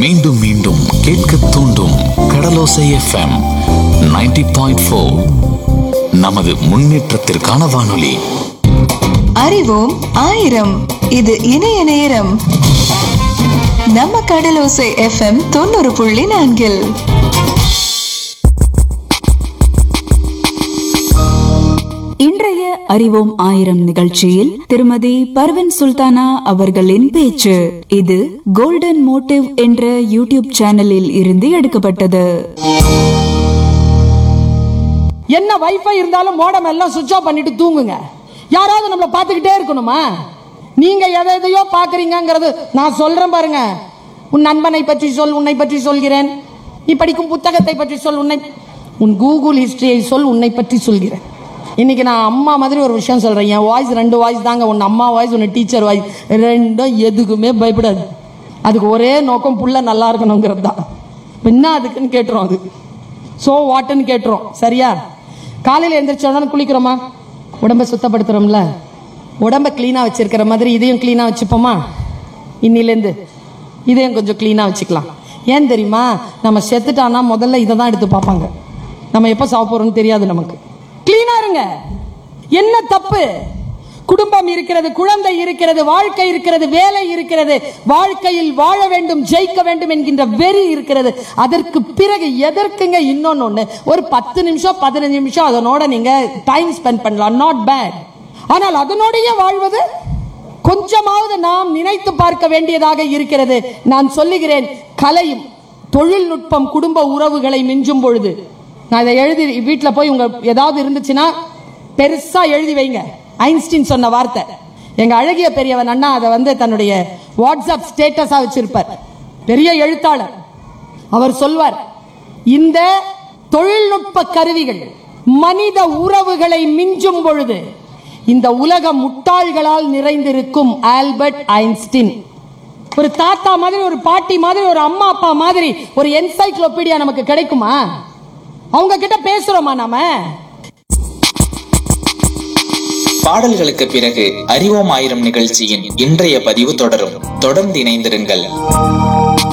மீண்டும் மீண்டும் கேட்க தூண்டும் கடலோசை எஃப்எம் 90.4 பாயிண்ட் நமது முன்னேற்றத்திற்கான வானொலி அறிவோம் ஆயிரம் இது இணைய நேரம் நம்ம கடலோசை எஃப்எம் தொண்ணூறு புள்ளி நான்கில் இன்றைய அறிவோம் ஆயிரம் நிகழ்ச்சியில் திருமதி பர்வின் சுல்தானா அவர்களின் பேச்சு இது கோல்டன் மோட்டிவ் என்ற யூடியூப் சேனலில் இருந்து எடுக்கப்பட்டது என்ன வைஃபை இருந்தாலும் மோடம் எல்லாம் சுவிட்ச் ஆஃப் பண்ணிட்டு தூங்குங்க யாராவது நம்மளை பார்த்துக்கிட்டே இருக்கணுமா நீங்க எதை எதையோ பாக்குறீங்கங்கிறது நான் சொல்றேன் பாருங்க உன் நண்பனை பற்றி சொல் உன்னை பற்றி சொல்கிறேன் நீ படிக்கும் புத்தகத்தை பற்றி சொல் உன்னை உன் கூகுள் ஹிஸ்டரியை சொல் உன்னை பற்றி சொல்கிறேன் இன்னைக்கு நான் அம்மா மாதிரி ஒரு விஷயம் சொல்றேன் என் வாய்ஸ் ரெண்டு வாய்ஸ் தாங்க ஒன்னு அம்மா வாய்ஸ் ஒன்னு டீச்சர் வாய்ஸ் ரெண்டும் எதுக்குமே பயப்படாது அதுக்கு ஒரே நோக்கம் புள்ள நல்லா இருக்கணுங்கிறது தான் இப்ப என்ன அதுக்குன்னு கேட்டுரும் அது ஸோ வாட்டுன்னு கேட்டுரும் சரியா காலையில் எந்திரிச்ச உடனே குளிக்கிறோமா உடம்ப சுத்தப்படுத்துறோம்ல உடம்ப க்ளீனாக வச்சிருக்கிற மாதிரி இதையும் க்ளீனாக வச்சுப்போமா இன்னிலேருந்து இதையும் கொஞ்சம் க்ளீனாக வச்சுக்கலாம் ஏன் தெரியுமா நம்ம செத்துட்டானா முதல்ல இதை தான் எடுத்து பார்ப்பாங்க நம்ம எப்போ சாப்பிட போறோம்னு தெரியாது நமக்கு க்ளீனாக இருங்க என்ன தப்பு குடும்பம் இருக்கிறது குழந்தை இருக்கிறது வாழ்க்கை இருக்கிறது வேலை இருக்கிறது வாழ்க்கையில் வாழ வேண்டும் ஜெயிக்க வேண்டும் என்கின்ற வெறி இருக்கிறது அதற்கு பிறகு எதற்குங்க இன்னொன்னு ஒண்ணு ஒரு பத்து நிமிஷம் பதினஞ்சு நிமிஷம் அதனோட நீங்க டைம் ஸ்பெண்ட் பண்ணலாம் நாட் பேட் ஆனால் அதனோடயே வாழ்வது கொஞ்சமாவது நாம் நினைத்து பார்க்க வேண்டியதாக இருக்கிறது நான் சொல்லுகிறேன் கலையும் தொழில்நுட்பம் குடும்ப உறவுகளை மிஞ்சும் பொழுது நான் இதை எழுதி வீட்டில் போய் உங்க ஏதாவது இருந்துச்சுன்னா பெருசா எழுதி வைங்க ஐன்ஸ்டீன் சொன்ன வார்த்தை எங்க அழகிய பெரியவன் அண்ணா அதை வந்து தன்னுடைய வாட்ஸ்அப் ஸ்டேட்டஸா வச்சிருப்பார் பெரிய எழுத்தாளர் அவர் சொல்வார் இந்த தொழில்நுட்ப கருவிகள் மனித உறவுகளை மிஞ்சும் பொழுது இந்த உலகம் முட்டாள்களால் நிறைந்திருக்கும் ஆல்பர்ட் ஐன்ஸ்டீன் ஒரு தாத்தா மாதிரி ஒரு பாட்டி மாதிரி ஒரு அம்மா அப்பா மாதிரி ஒரு என்சைக்ளோபீடியா நமக்கு கிடைக்குமா அவங்க கிட்ட பேசுறோமா நாம பாடல்களுக்கு பிறகு அறிவோம் ஆயிரம் நிகழ்ச்சியின் இன்றைய பதிவு தொடரும் தொடர்ந்து இணைந்திருங்கள்